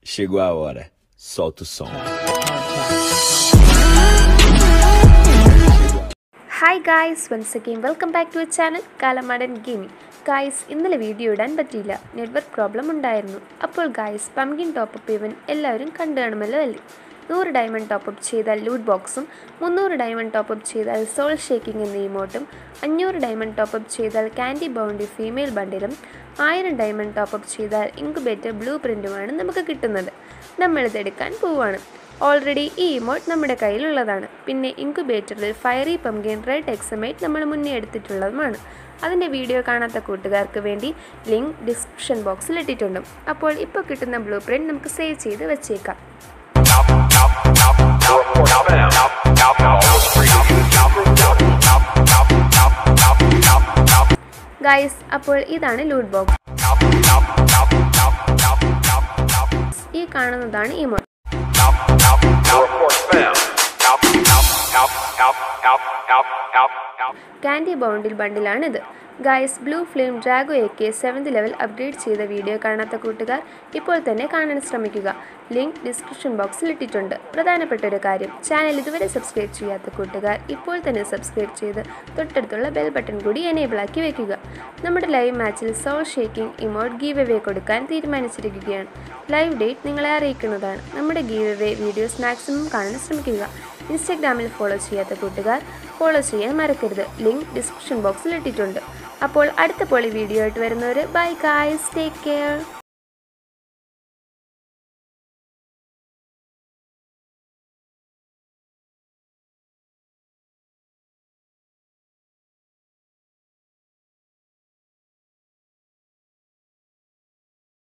Chegou a hora. Solta o som. Hi guys once again welcome back to channel Kalamadan gaming guys ഇന്നലെ video ഇടാൻ പറ്റിയില്ല network problem ഉണ്ടായിരുന്നു അപ്പോൾ guys pumpkin top-up ഇവൻ എല്ലാവരും കണ്ടു കാണുമല്ലോ അല്ലേ നൂറ് ഡയമണ്ട് ടോപ്പപ്പ് ചെയ്താൽ ലൂട്ട് ബോക്സും മുന്നൂറ് ഡയമണ്ട് ടോപ്പപ്പ് ചെയ്താൽ സോൾ ഷേക്കിംഗ് എന്ന ഇമോട്ടും അഞ്ഞൂറ് ഡയമണ്ട് ടോപ്പപ്പ് ചെയ്താൽ കാൻഡി ബൗണ്ടി ഫീമെയിൽ ബണ്ടിലും ആയിരം ഡയമണ്ട് ടോപ്പപ്പ് ചെയ്താൽ ഇൻക്യുബേറ്റർ ബ്ലൂ പ്രിൻറ്റുമാണ് നമുക്ക് കിട്ടുന്നത് നമ്മളിതെടുക്കാൻ പോവാണ് ഓൾറെഡി ഈ ഇമോട്ട് നമ്മുടെ കയ്യിലുള്ളതാണ് പിന്നെ ഇൻക്യുബേറ്ററിൽ ഫയറി പംകിൻ റെഡ് എക്സമേറ്റ് നമ്മൾ മുന്നേ എടുത്തിട്ടുള്ളതുമാണ് അതിൻ്റെ വീഡിയോ കാണാത്ത കൂട്ടുകാർക്ക് വേണ്ടി ലിങ്ക് ഡിസ്ക്രിപ്ഷൻ ബോക്സിൽ ഇട്ടിട്ടുണ്ട് അപ്പോൾ ഇപ്പോൾ കിട്ടുന്ന ബ്ലൂ പ്രിൻറ്റ് നമുക്ക് സേവ് ചെയ്ത് വെച്ചേക്കാം ഗൈസ് അപ്പോൾ ഇതാണ് ലൂട്ട് ബോക്സ് ഈ കാണുന്നതാണ് ഇമോട്ട് കാൻഡി ബൗണ്ടിൽ ബണ്ടിലാണിത് ഗായ്സ് ബ്ലൂ ഫ്ലെയിം ഡ്രാഗോ എക്ക് സെവൻത് ലെവൽ അപ്ഗ്രേഡ് ചെയ്ത വീഡിയോ കാണാത്ത കൂട്ടുകാർ ഇപ്പോൾ തന്നെ കാണാൻ ശ്രമിക്കുക ലിങ്ക് ഡിസ്ക്രിപ്ഷൻ ബോക്സിൽ ഇട്ടിട്ടുണ്ട് പ്രധാനപ്പെട്ട ഒരു കാര്യം ചാനൽ ഇതുവരെ സബ്സ്ക്രൈബ് ചെയ്യാത്ത കൂട്ടുകാർ ഇപ്പോൾ തന്നെ സബ്സ്ക്രൈബ് ചെയ്ത് തൊട്ടടുത്തുള്ള ബെൽ ബട്ടൺ കൂടി എനേബിൾ ആക്കി വെക്കുക നമ്മുടെ ലൈവ് മാച്ചിൽ soul shaking emote give away കൊടുക്കാൻ തീരുമാനിച്ചിരിക്കുകയാണ് ലൈവ് ഡേറ്റ് നിങ്ങളെ അറിയിക്കുന്നതാണ് നമ്മുടെ ഗീവ് അവേ വീഡിയോസ് മാക്സിമം കാണാൻ ശ്രമിക്കുക ഇൻസ്റ്റാഗ്രാമിൽ ഫോളോ ചെയ്യാത്ത കൂട്ടുകാർ ഫോളോ ചെയ്യാൻ മറക്കരുത് ലിങ്ക് ഡിസ്ക്രിപ്ഷൻ ബോക്സിൽ ഇട്ടിട്ടുണ്ട് അപ്പോൾ അടുത്ത പൊളി വീഡിയോ ആയിട്ട് വരുന്നവർ ബൈ ഗായ്സ് ടേക്ക് കെയർ